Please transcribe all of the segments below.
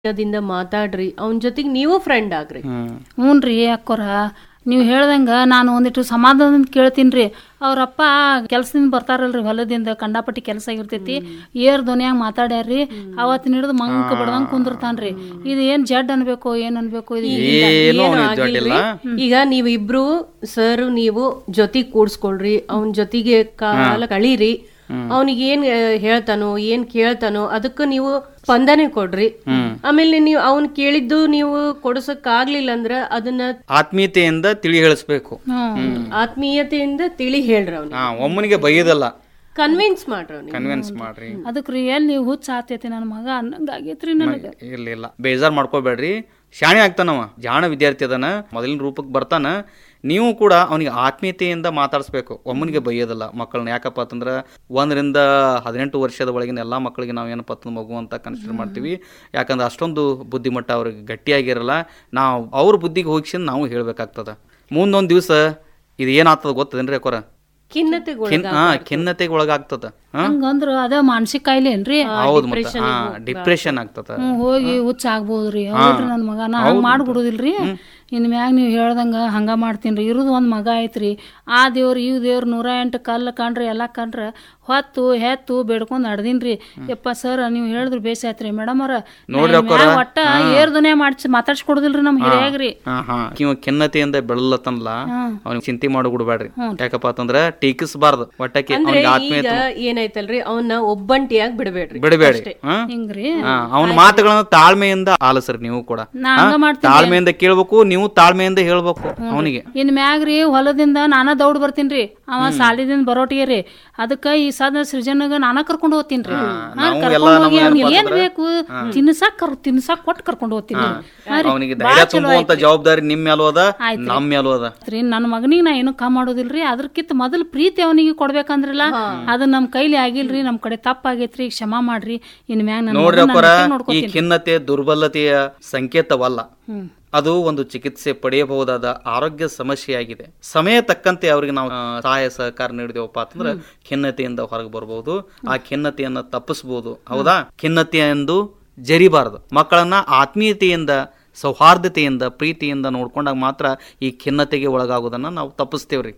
ದಿಂದ ಮಾತಾಡ್ರಿ ಅವನ ಜೊತೆಗೆ ನೀವು ಫ್ರೆಂಡ್ ಆಗ್ರಿ ಹ್ಮ್ ಹ್ಞೂ ರೀ ಅಕ್ಕೋರ ನೀವು ಹೇಳ್ದಂಗ ನಾನು ಒಂದಿಟ್ಟು ಸಮಾಧಾನದಿಂದ ಕೇಳ್ತೀನಿ ರೀ ಅವ್ರಪ್ಪ ಕೆಲ್ಸದಿಂದ ಬರ್ತಾರಲ್ರಿ ಹೊಲದಿಂದ ಕಂಡಾಪಟ್ಟಿ ಕೆಲಸ ಆಗಿರ್ತೈತಿ ಏರ್ ಧ್ವನಿಯಾಗ ಮಾತಾಡ್ಯಾರ್ರಿ ಅವತ್ತಿನ ಹಿಡಿದು ಮಂಕ ಬಡ್ದಂಗ್ ಕುಂದಿರ್ತಾನ್ರಿ ಇದು ಏನ್ ಜಡ್ ಅನ್ಬೇಕು ಏನ್ ಅನ್ಬೇಕು ಇದು ಏನು ಏನು ಅವ್ನಿಗೆ ದೊಡ್ಡಿಲ್ಲ ಈಗ ನೀವು ಇಬ್ರು ಸರ್ ನೀವು ಜೊತೆಗ್ ಕೂಡ್ಸ್ಕೊಳ್ರಿ ಅವನ ಜೊತೆಗೆ ಕಾಲ ಕಳೀರಿ ಅವನಿಗೆ ಏನ್ ಆ, ಹೇಳ್ತಾನೋ ಏನ್ ಕೇಳ್ತಾನೋ ಅದಕ್ಕ ನೀವು ಸ್ಪಂದನೆ ಕೊಡ್ರಿ ಆಮೇಲೆ ನೀವು ಅವ್ನ್ ಕೇಳಿದ್ದು ನೀವು ಕೊಡ್ಸಕ್ ಆಗ್ಲಿಲ್ಲ ಅಂದ್ರ ಅದನ್ನ ಆತ್ಮೀಯತೆಯಿಂದ ತಿಳಿ ಹೇಳಿಸ್ಬೇಕು ಹ್ಮ್ ಆತ್ಮೀಯತೆಯಿಂದ ತಿಳಿ ಹೇಳ್ರಿ ಅವ್ನಿಗೆ ಹಾ ಒಮ್ಮನಿಗೆ ಬೈಯೋದಲ್ಲ ಕನ್ವಿನ್ಸ್ ಮಾಡ್ರಿ ಅವ್ನಿಗೆ ಕನ್ವಿನ್ಸ್ ಮಾಡ್ರಿ ಅದಕ್ಕೆ ರೀ ಎಲ್ಲಿ ಹುಚ್ಚ ಆತೈತಿ ನನ್ನ ಮಗ ಅನ್ನಂಗ ಆಗೈತ್ರಿ ನನಗೆ ಇಲ್ಲ ಇಲ್ಲ ಬೇಜಾರ್ ಮಾಡ್ಕೋಬೇಡ್ರಿ ಶಾಣೆ ಆಗ್ತಾನವ ಜಾಣ ವಿದ್ಯಾರ್ಥಿ ಅದನ ಮೊದಲಿನ ರೂಪಕ್ಕೆ ಬರ್ತಾನ ನೀವು ಕೂಡ ಅವನಿಗೆ ಆತ್ಮೀಯತೆಯಿಂದ ಮಾತಾಡಿಸ್ಬೇಕು ಒಮ್ಮನಿಗೆ ಬೈಯೋದಲ್ಲ ಮಕ್ಕಳನ್ನ ಯಾಕಪ್ಪ ಅಂತಂದ್ರೆ ಒಂದರಿಂದ ಹದಿನೆಂಟು ವರ್ಷದ ಒಳಗಿನ ಎಲ್ಲ ಮಕ್ಕಳಿಗೆ ನಾವು ಏನಪ್ಪ ಅಂತಂದ್ರೆ ಮಗು ಅಂತ ಕನ್ಸಿಡರ್ ಮಾಡ್ತೀವಿ ಯಾಕಂದ್ರೆ ಅಷ್ಟೊಂದು ಬುದ್ಧಿಮಟ್ಟ ಅವ್ರಿಗೆ ಗಟ್ಟಿಯಾಗಿರಲ್ಲ ನಾವು ಅವ್ರ ಬುದ್ಧಿಗೆ ಹೋಗಿಸಿ ನಾವು ಹೇಳ್ಬೇಕಾಗ್ತದ ಮುಂದೊಂದು ದಿವಸ ಇದು ಏನಾಗ್ತದ ಗೊತ್ತದೇನ್ರಿ ಅಕ್ಕೋರ ಖಿನ್ನತೆಗಳು ಖಿನ್ ಹಾ ಖಿನ್ನತೆಗೆ ಒಳಗಾಗ್ತದ ಹಾ ಹಂಗಂದ್ರ ಅದ ಮಾನಸಿಕ ಕಾಯಿಲೆ ಏನ್ರಿ ಹೌದು ಮತ್ತೆ ಹಾ ಡಿಪ್ರೆಷನ್ ಆಗ್ತದ ಹ್ಮ್ ಹೋಗಿ ಹುಚ್ಚ ಆಗ್ಬೋದ್ರಿ ಹೌದ್ರಿ ನನ್ ಮಗ ನಾ ಹಂಗ ಮಾಡ್ಬಿಡುದಿಲ್ರಿ ಇನ್ ಮ್ಯಾಗ ನೀವ್ ಹೇಳ್ದಂಗ ಹಂಗ ಮಾಡ್ತೀನ್ರಿ ಇರುದು ಒಂದ್ ಮಗ ಐತ್ರಿ ಆ ದೇವ್ರ ಇವ್ ದೇವ್ರ ನೂರ ಎಂಟು ಕಲ್ಲ ಕಂಡ್ರಿ ಎಲ್ಲಾ ಕಂಡ್ರ ಹೊತ್ತು ಹೆತ್ತು ಬೇಡ್ಕೊಂಡ್ ನಡ್ದಿನ್ರಿ ಯಪ್ಪ ಸರ್ ನೀವ್ ಹೇಳಿದ್ರು ಬೇಸ ಆಯ್ತ್ರಿ ಮೇಡಮ್ ಅವ್ರ ನೋಡ್ರಿ ಅಕ್ಕೋರ. ಒಟ್ಟ ಏರ್ದನೆ ಮಾಡ್ಸಿ ಮಾತಾಡ್ಸ್ಕೊಡುದಿಲ್ರಿ ನಮ್ ಹಿರಿಯಾಗ್ರಿ ಹಾ ಹಾ ಇವ ಖಿನ್ನತೆಯಿಂದ ಬೆಳಲತ್ತನಲ್ಲ ಅವ್ನಿಗೆ ಚಿಂತೆ ಬಿಡ್ಬೇಡ್ರಿ ಯಾಕಪ್ಪ ಅಂತಂದ್ರ ಟೀಕಿಸಬಾರ್ದು ಒಟ್ಟಕ್ಕೆ ಅಂದ್ರೆ ಅವ್ನಿಗೆ ಈಗ ಆತ್ಮೀಯತೆ ಏನಾಯ್ತಲ್ರಿ ಅವನ್ನ ಒಬ್ಬಂಟಿಯಾಗಿ ಬಿಡಬೇಡ್ರಿ ಬಿಡಬೇಡಿ ಹಿಂಗ್ರಿ ಅವನ ಮಾತುಗಳನ್ನ ತಾಳ್ಮೆಯಿಂದ ಆಲಿಸ್ರಿ ನೀವು ಕೂಡ ನಾ ಹಾ? ಹಂಗ ಮಾಡ್ತೀನಿ ತಾಳ್ಮೆಯಿಂದ ಕೇಳ್ಬೇಕು ನೀವು ತಾಳ್ಮೆಯಿಂದ ಹೇಳ್ಬೇಕು ಅವನಿಗೆ ಇನ್ ಮ್ಯಾಗ್ರಿ ಹೊಲದಿಂದ ನಾನ ದೌಡ್ ಬರ್ತೀನ್ರಿ ಅವ ಸಾಲಿದಿಂದ ಬರೋಟಿಗೆ ರೀ ಅದಕ್ಕ ಈ ಸದ ಸೃಜನಗ ನಾನ ಕರ್ಕೊಂಡು ಹೋಗ್ತೀನ್ರಿ ಹಾ, ನಾವು ಕರ್ಕೊಂಡ್ ಎಲ್ಲ ಹೋಗಿ ನಮ್ಮ ಅವ್ನಿಗೆ ಏನ್ ಏನಪ್ಪಾ ಬೇಕು ತಿನ್ಸಾಕ್ ಕರ್ ತಿನ್ಸಾಕ್ ಕೊಟ್ಟು ಕರ್ಕೊಂಡು ಹೋಗ್ತೀನಿ ಅವನಿಗೆ ಧೈರ್ಯ ತುಂಬುವಂತ ಜವಾಬ್ದಾರಿ ನಿಮ್ ಮೇಲೂ ಅದ ನಮ್ ಮೇಲೂ ಅದ ರೀ ನನ್ನ ಮಗನಿಗೆ ನಾ ಏನು ಕಮ್ ಮಾಡೋದಿಲ್ರಿ ಅದ್ರಕ್ಕಿಂತ ಮೊದಲು ಪ್ರೀತಿ ಅವನಿಗೆ ಕೊಡ್ಬೇಕಂದ್ರಲ್ಲ ಅದು ನಮ್ ಕೈಲಿ ಆಗಿಲ್ರಿ ನಮ್ ಕಡೆ ತಪ್ಪಾಗೈತ್ರಿ ಕ್ಷಮಾ ಮಾಡ್ರಿ ಇನ್ ಮ್ಯಾಗ ನನ್ನ ನೋಡ್ರಿ ಮಗನ್ನ ಅಕ್ಕೋರ ನಾನು ಈ ನೋಡ್ಕೊತೀನಿ ಖಿನ್ನತೆ ದುರ್ಬಲತೆಯ ಸಂಕೇತವಲ್ಲ ಹ್ಮ್ ಅದು ಒಂದು ಚಿಕಿತ್ಸೆ ಪಡೆಯಬಹುದಾದ ಆರೋಗ್ಯ ಸಮಸ್ಯೆಯಾಗಿದೆ ಸಮಯ ತಕ್ಕಂತೆ ಅವರಿಗೆ ನಾವು ಆ, ಸಹಾಯ ಸಹಕಾರ ನೀಡಿದೆವಪ್ಪ ಅಂತಂದ್ರೆ ಖಿನ್ನತೆಯಿಂದ ಹೊರಗೆ ಬರಬಹುದು ಆ ಖಿನ್ನತೆಯನ್ನ ತಪ್ಪಿಸಬಹುದು ಹೌದಾ ಖಿನ್ನತೆ ಎಂದು ಜರಿಬಾರದು ಮಕ್ಕಳನ್ನ ಆತ್ಮೀಯತೆಯಿಂದ ಸೌಹಾರ್ದತೆಯಿಂದ ಪ್ರೀತಿಯಿಂದ ನೋಡ್ಕೊಂಡಾಗ ಮಾತ್ರ ಈ ಖಿನ್ನತೆಗೆ ಒಳಗಾಗೋದನ್ನ ನಾವು ತಪ್ಪಿಸ್ತೇವ್ರಿ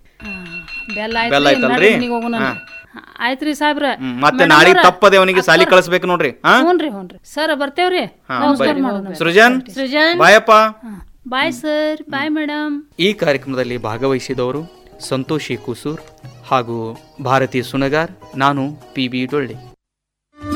ಬೆಲ್ಲ ಬೆಲ್ಲ ಆಯ್ತ್ರಿ ಆಯ್ತಲ್ರಿ? ಮನೆಗ್ ಹೋಗೋಣ ಆಯ್ತ್ರಿ ಸಾಹೇಬ್ರ ಹ್ಮ್, ಮತ್ತೆ ನಾಳೆಗೆ ತಪ್ಪದೆ ಅವನಿಗೆ ಸಾಲಿ ಕಳಿಸ್ಬೇಕು ನೋಡ್ರಿ ಹಾ ಹ್ಞೂನ್ರಿ ಹ್ಞೂನ್ರಿ ಸರ್ ಬರ್ತೇವ್ರಿ ನಮಸ್ಕಾರ ಮಾಡೋಣ ಸೃಜನ್ ಸೃಜನ್ ಬಾಯಪ್ಪ ಬಾಯ್ ಸರ್ ಬಾಯ್ ಮೇಡಮ್ ಈ ಕಾರ್ಯಕ್ರಮದಲ್ಲಿ ಭಾಗವಹಿಸಿದವರು ಸಂತೋಷಿ ಕುಸೂರ್ ಹಾಗೂ ಭಾರತಿ ಸುನಗಾರ್ ನಾನು ಪಿ ಬಿ ಡೊಳ್ಳಿ